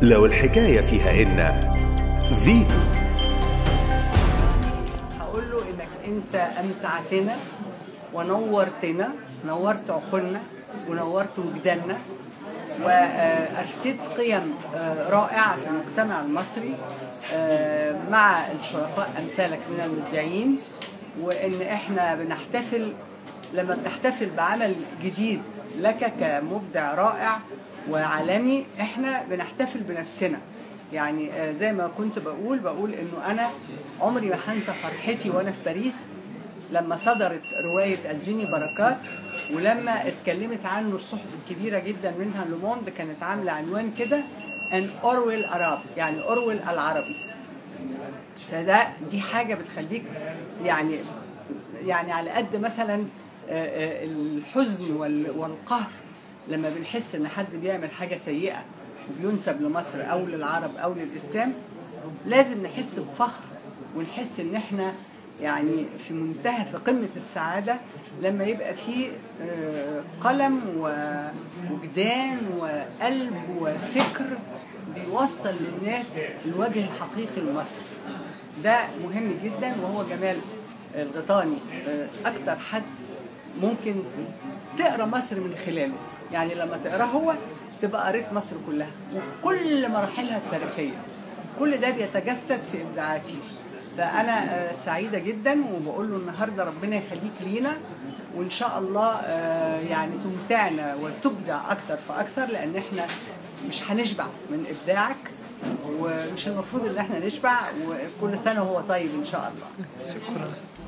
لو الحكاية فيها إن فيتو هقول له انك انت امتعتنا ونورتنا نورت عقولنا ونورت وجداننا وارسيت قيم آه، رائعه في المجتمع المصري آه، مع الشرفاء امثالك من المبدعين وان احنا بنحتفل لما بنحتفل بعمل جديد لك كمبدع رائع وعالمي احنا بنحتفل بنفسنا يعني آه، زي ما كنت بقول بقول انه انا عمري ما هنسى فرحتي وانا في باريس لما صدرت روايه الزيني بركات ولما اتكلمت عنه الصحف الكبيره جدا منها لوموند كانت عامله عنوان كده ان اورويل اراب يعني اورويل العربي فده دي حاجه بتخليك يعني يعني على قد مثلا آه، آه، الحزن وال- والقهر لما بنحس ان حد بيعمل حاجه سيئه وبينسب لمصر او للعرب او للاسلام لازم نحس بفخر ونحس ان احنا يعني في منتهى في قمه السعاده لما يبقى في آه، قلم ووجدان وقلب وفكر بيوصل للناس الوجه الحقيقي لمصر ده مهم جدا وهو جمال الغيطاني آه، اكتر حد ممكن تقرا مصر من خلاله يعني لما تقراه هو تبقى قريت مصر كلها وكل مراحلها التاريخيه كل ده بيتجسد في ابداعاتي فانا آه، سعيده جدا وبقول له النهارده ربنا يخليك لينا وان شاء الله آه، يعني تمتعنا وتبدع اكثر فاكثر لان احنا مش هنشبع من ابداعك ومش المفروض ان احنا نشبع وكل سنه وهو طيب ان شاء الله شكرا